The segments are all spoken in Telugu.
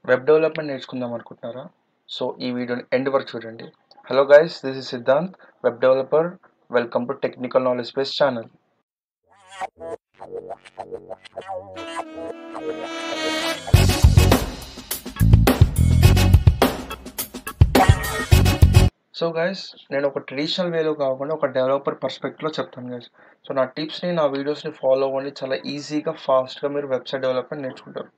వెబ్ డెవలప్మెంట్ నేర్చుకుందాం అనుకుంటున్నారా సో ఈ వీడియోని ఎండ్ వరకు చూడండి hello guys this is Siddhant web developer welcome to technical knowledge base channel so guys నేను ఒక ట్రెడిషనల్ వేలో కాకుండా ఒక డెవలపర్ పర్స్పెక్టివ్లో చెప్తాను గైస్ సో నా టిప్స్ని నా వీడియోస్ని ఫాలో అవ్వండి చాలా ఈజీగా ఫాస్ట్గా మీరు వెబ్సైట్ డెవలప్మెంట్ నేర్చుకుంటారు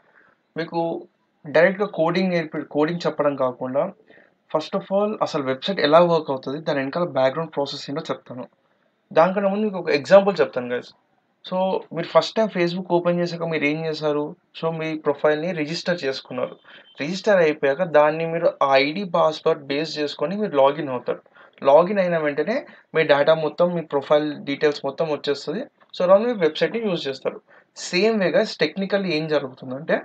మీకు డైరెక్ట్గా కోడింగ్ నేర్పి కోడింగ్ చెప్పడం కాకుండా ఫస్ట్ ఆఫ్ ఆల్ అసలు వెబ్సైట్ ఎలా వర్క్ అవుతుంది దాని వెనకాల బ్యాక్గ్రౌండ్ ప్రాసెస్ ఏంటో చెప్తాను దానికన్నా ముందు మీకు ఒక ఎగ్జాంపుల్ చెప్తాను గైస్ సో మీరు ఫస్ట్ టైం ఫేస్బుక్ ఓపెన్ చేశాక మీరు ఏం చేశారు సో మీ ప్రొఫైల్ని రిజిస్టర్ చేసుకున్నారు రిజిస్టర్ అయిపోయాక దాన్ని మీరు ఆ ఐడి పాస్వర్డ్ బేస్ చేసుకొని మీరు లాగిన్ అవుతారు లాగిన్ అయిన వెంటనే మీ డేటా మొత్తం మీ ప్రొఫైల్ డీటెయిల్స్ మొత్తం వచ్చేస్తుంది సో అలా మీ వెబ్సైట్ని యూజ్ చేస్తారు సేమ్ వేగా టెక్నికల్లీ ఏం జరుగుతుందంటే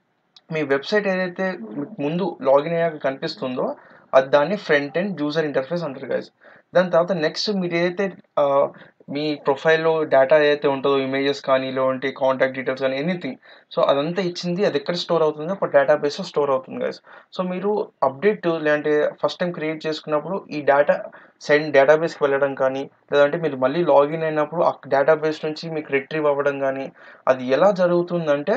మీ వెబ్సైట్ ఏదైతే మీకు ముందు లాగిన్ అయ్యాక కనిపిస్తుందో అది దాన్ని ఫ్రంట్ ఎండ్ యూజర్ ఇంటర్ఫేస్ అంటారు గైస్ దాని తర్వాత నెక్స్ట్ మీరు ఏదైతే ఆ, మీ ప్రొఫైల్లో డేటా ఏదైతే ఉంటుందో ఇమేజెస్ కానీ లేదంటే కాంటాక్ట్ డీటెయిల్స్ కానీ ఎనీథింగ్ సో అదంతా ఇచ్చింది అది ఎక్కడ స్టోర్ అవుతుంది ఒక డేటాబేస్లో స్టోర్ అవుతుంది గైస్ సో మీరు అప్డేట్ లేదంటే ఫస్ట్ టైం క్రియేట్ చేసుకున్నప్పుడు ఈ డేటా సెండ్ డేటాబేస్కి వెళ్ళడం కానీ లేదంటే మీరు మళ్ళీ లాగిన్ అయినప్పుడు ఆ డేటాబేస్ నుంచి మీకు రిట్రీవ్ అవ్వడం కానీ అది ఎలా జరుగుతుందంటే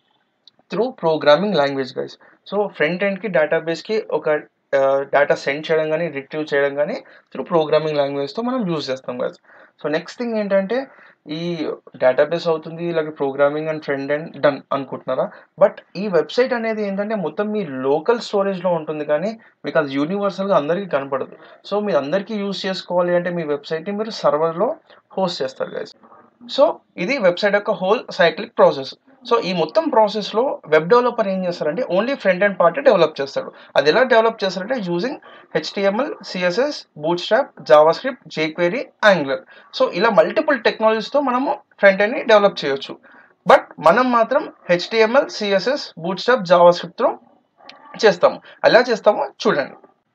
through programming language guys so front ఎండ్కి డేటాబేస్కి ఒక డేటా సెండ్ చేయడం కానీ రిట్రీవ్ చేయడం కానీ త్రూ ప్రోగ్రామింగ్ లాంగ్వేజ్తో మనం యూజ్ చేస్తాం గైస్ సో నెక్స్ట్ థింగ్ ఏంటంటే ఈ డేటాబేస్ అవుతుంది ఇలాగే programming and front end done అనుకుంటున్నారా బట్ ఈ వెబ్సైట్ అనేది ఏంటంటే మొత్తం మీ లోకల్ స్టోరేజ్లో ఉంటుంది కానీ మీకు అది యూనివర్సల్గా అందరికీ కనపడదు సో మీరు అందరికీ యూజ్ చేసుకోవాలి అంటే మీ వెబ్సైట్ని మీరు సర్వర్లో హోస్ట్ చేస్తారు గైస్ సో ఇది వెబ్సైట్ యొక్క హోల్ సైక్లిక్ ప్రాసెస్ సో ఈ మొత్తం ప్రాసెస్లో వెబ్ డెవలపర్ ఏం చేస్తారంటే only front and part develop చేస్తాడు అది ఎలా డెవలప్ చేస్తారంటే using HTML CSS bootstrap JavaScript jQuery Angular so ఇలా మల్టిపుల్ టెక్నాలజీస్తో మనము ఫ్రంట్ ఎండ్ని డెవలప్ చేయొచ్చు బట్ మనం మాత్రం హెచ్టిఎంఎల్ సిఎస్ఎస్ బూట్ స్ట్రాప్ జావా స్క్రిప్ట్తో చేస్తాము ఎలా చేస్తామో చూడండి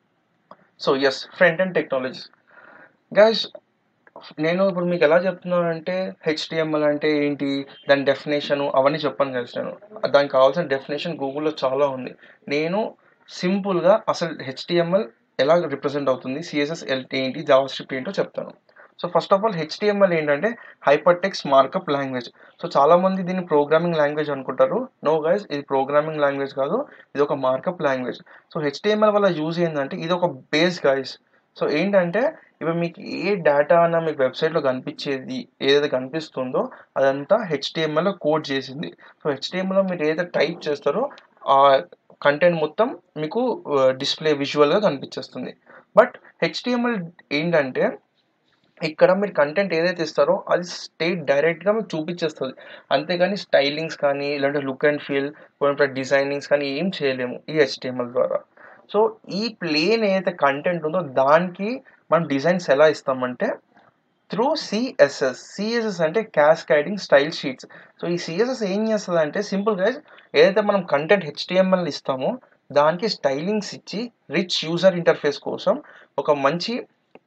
so yes front end technologies guys నేను ఇప్పుడు మీకు ఎలా చెప్తున్నాను అంటే హెచ్టిఎంఎల్ అంటే ఏంటి దాని డెఫినేషన్ అవన్నీ చెప్పాను కదా నేను దానికి కావాల్సిన డెఫినేషన్ గూగుల్లో చాలా ఉంది నేను సింపుల్గా అసలు హెచ్టిఎంఎల్ ఎలా రిప్రజెంట్ అవుతుంది సిఎస్ఎస్ ఎల్టీ ఏంటి జావా స్క్రిప్ట్ ఏంటో చెప్తాను so first of all HTML ఏంటంటే hyper text markup language so చాలా మంది దీన్ని ప్రోగ్రామింగ్ లాంగ్వేజ్ అనుకుంటారు నో గైస్ ఇది ప్రోగ్రామింగ్ లాంగ్వేజ్ కాదు ఇది ఒక మార్కప్ లాంగ్వేజ్ సో హెచ్టిఎంఎల్ వల్ల యూజ్ ఏంటంటే ఇది ఒక బేస్ గైస్ సో ఏంటంటే ఇప్పుడు మీకు ఏ డేటా అన్న మీకు వెబ్సైట్లో కనిపించేది ఏదైతే కనిపిస్తుందో అదంతా హెచ్టిఎంఎల్లో కోడ్ చేసింది సో హెచ్టిఎంఎల్లో మీరు ఏదైతే టైప్ చేస్తారో ఆ కంటెంట్ మొత్తం మీకు డిస్ప్లే విజువల్గా కనిపించేస్తుంది బట్ హెచ్టిఎంఎల్ ఏంటంటే ఇక్కడ మీరు కంటెంట్ ఏదైతే ఇస్తారో అది స్టేట్ డైరెక్ట్గా మీకు చూపించేస్తుంది అంతేగాని స్టైలింగ్స్ కానీ ఇలాంటి లుక్ అండ్ ఫీల్ కొన్ని డిజైనింగ్స్ కానీ ఏం చేయలేము ఈ హెచ్టిఎంఎల్ ద్వారా సో ఈ ప్లేన్ ఏదైతే కంటెంట్ ఉందో దానికి మనం డిజైన్స్ ఎలా ఇస్తామంటే త్రూ సిఎస్ఎస్ సిఎస్ఎస్ అంటే క్యాస్కైడింగ్ స్టైల్ షీట్స్ సో ఈ సిఎస్ఎస్ ఏం చేస్తుంది అంటే సింపుల్గా ఏదైతే మనం కంటెంట్ హెచ్టిఎంఎల్ ఇస్తామో దానికి స్టైలింగ్స్ ఇచ్చి రిచ్ యూజర్ ఇంటర్ఫేస్ కోసం ఒక మంచి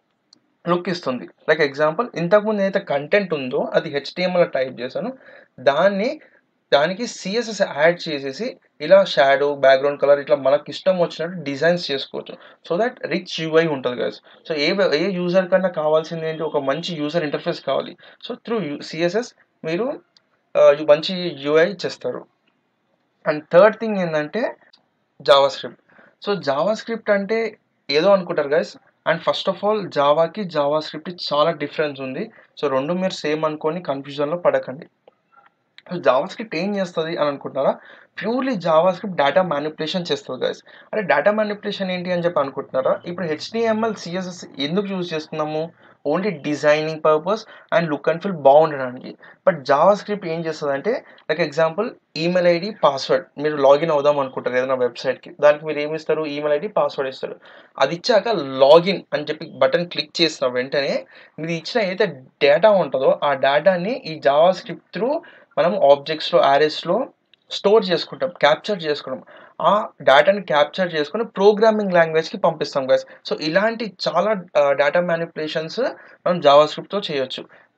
లుక్ ఇస్తుంది లైక్ ఎగ్జాంపుల్ ఇంతకుముందు ఏదైతే కంటెంట్ ఉందో అది హెచ్టిఎంఎల్ టైప్ చేశాను దాన్ని దానికి సిఎస్ఎస్ యాడ్ చేసేసి ఇలా షాడో బ్యాక్గ్రౌండ్ కలర్ ఇట్లా మనకి ఇష్టం వచ్చినట్టు డిజైన్స్ చేసుకోవచ్చు సో దట్ రిచ్ యూఐ ఉంటుంది గైస్ సో ఏ ఏ యూజర్ కన్నా కావాల్సింది ఏంటి ఒక మంచి యూజర్ ఇంటర్ఫేస్ కావాలి సో త్రూ సిఎస్ఎస్ మీరు ఆ, మంచి యూఐ చేస్తారు అండ్ థర్డ్ థింగ్ ఏంటంటే JavaScript so JavaScript అంటే ఏదో అనుకుంటారు guys and first of all జావాకి జావా స్క్రిప్ట్ చాలా డిఫరెన్స్ ఉంది సో రెండు మీరు సేమ్ అనుకొని కన్ఫ్యూజన్లో పడకండి జావా స్క్రిప్ట్ ఏం చేస్తుంది అని అనుకుంటున్నారా purely JavaScript data manipulation చేస్తుంది గైస్ అంటే డేటా మ్యానిపులేషన్ ఏంటి అని చెప్పి అనుకుంటున్నారా ఇప్పుడు హెచ్డిఎంఎల్ సిఎస్ఎస్ ఎందుకు యూజ్ చేస్తున్నాము only designing purpose and look and feel బాగుండడానికి బట్ జావా స్క్రిప్ట్ ఏం చేస్తుంది అంటే like example email ID password మీరు లాగిన్ అవుదాం అనుకుంటారు ఏదైనా వెబ్సైట్కి దానికి మీరు ఏమి ఇస్తారు ఈమెయిల్ ఐడి పాస్వర్డ్ ఇస్తారు అది ఇచ్చాక లాగిన్ అని చెప్పి బటన్ క్లిక్ చేసిన వెంటనే మీరు ఇచ్చిన ఏదైతే డేటా ఉంటుందో ఆ డేటాని ఈ జావా స్క్రిప్ట్ త్రూ మనం ఆబ్జెక్ట్స్లో యారెస్లో స్టోర్ చేసుకుంటాం క్యాప్చర్ చేసుకుంటాం ఆ డేటాని క్యాప్చర్ చేసుకుని ప్రోగ్రామింగ్ లాంగ్వేజ్కి పంపిస్తాం గైస్ సో ఇలాంటి చాలా డేటా మ్యానిపులేషన్స్ మనం జావా స్క్రిప్ట్తో చేయొచ్చు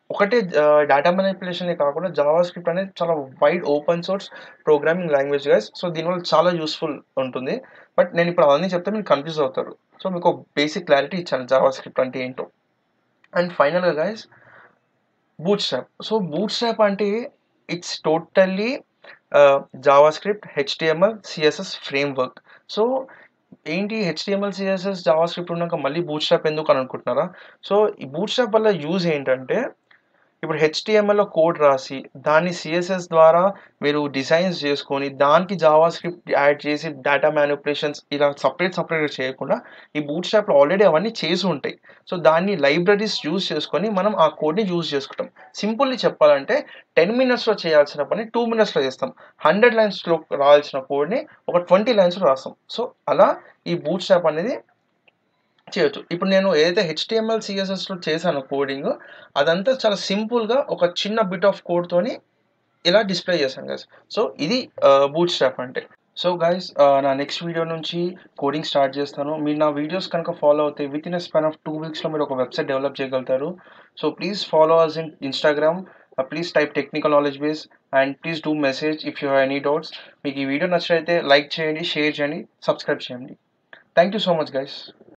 ఒకటే డేటా మ్యానిపులేషనే కాకుండా జావా స్క్రిప్ట్ అనేది చాలా wide open source programming language guys so దీనివల్ల చాలా యూస్ఫుల్ ఉంటుంది బట్ నేను ఇప్పుడు అవన్నీ చెప్తే మీరు కన్ఫ్యూజ్ అవుతారు సో మీకు ఒక బేసిక్ క్లారిటీ ఇచ్చాను జావా స్క్రిప్ట్ అంటే ఏంటో అండ్ ఫైనల్గా guys bootstrap so bootstrap అంటే it's totally JavaScript HTML CSS framework so ఏంటి హెచ్టిఎంఎల్ సిఎస్ఎస్ జావా స్క్రిప్ట్ ఉన్నాక మళ్ళీ బూట్ స్ట్రాప్ ఎందుకు అని అనుకుంటున్నారా సో ఈ బూట్ స్ట్రాప్ వల్ల యూజ్ ఏంటంటే ఇప్పుడు హెచ్టిఎంఎల్లో కోడ్ రాసి దాన్ని సిఎస్ఎస్ ద్వారా మీరు డిజైన్స్ చేసుకొని దానికి జావా స్క్రిప్ట్ యాడ్ చేసి డేటా మ్యానిపులేషన్స్ ఇలా సపరేట్ సపరేట్గా చేయకుండా ఈ బూట్ స్ట్రాప్లో ఆల్రెడీ అవన్నీ చేసి ఉంటాయి సో దాన్ని లైబ్రరీస్ యూజ్ చేసుకొని మనం ఆ కోడ్ని యూజ్ చేసుకుంటాం సింపుల్లీ చెప్పాలంటే టెన్ మినిట్స్లో చేయాల్సిన పని టూ మినిట్స్లో చేస్తాం హండ్రెడ్ లైన్స్లో రావాల్సిన కోడ్ని ఒక ట్వంటీ లైన్స్లో రాస్తాం సో అలా ఈ బూట్ స్ట్రాప్ అనేది చేయొచ్చు ఇప్పుడు నేను ఏదైతే హెచ్టిఎంఎల్ సిఎస్ఎస్లో చేశానో కోడింగ్ అదంతా చాలా సింపుల్గా ఒక చిన్న బిట్ ఆఫ్ కోడ్తోని ఇలా డిస్ప్లే చేశాను గైస్ సో ఇది బూట్ స్ట్రాప్ అంటే సో గైస్ నా నెక్స్ట్ వీడియో నుంచి కోడింగ్ స్టార్ట్ చేస్తాను మీరు నా వీడియోస్ కనుక ఫాలో అవుతే with in a span of two వీక్స్లో మీరు ఒక వెబ్సైట్ డెవలప్ చేయగలుగుతారు so please follow us in Instagram please type technical knowledge base and please do message if you have any doubts మీకు ఈ వీడియో నచ్చినట్లయితే లైక్ చేయండి షేర్ చేయండి సబ్స్క్రైబ్ చేయండి thank you so much guys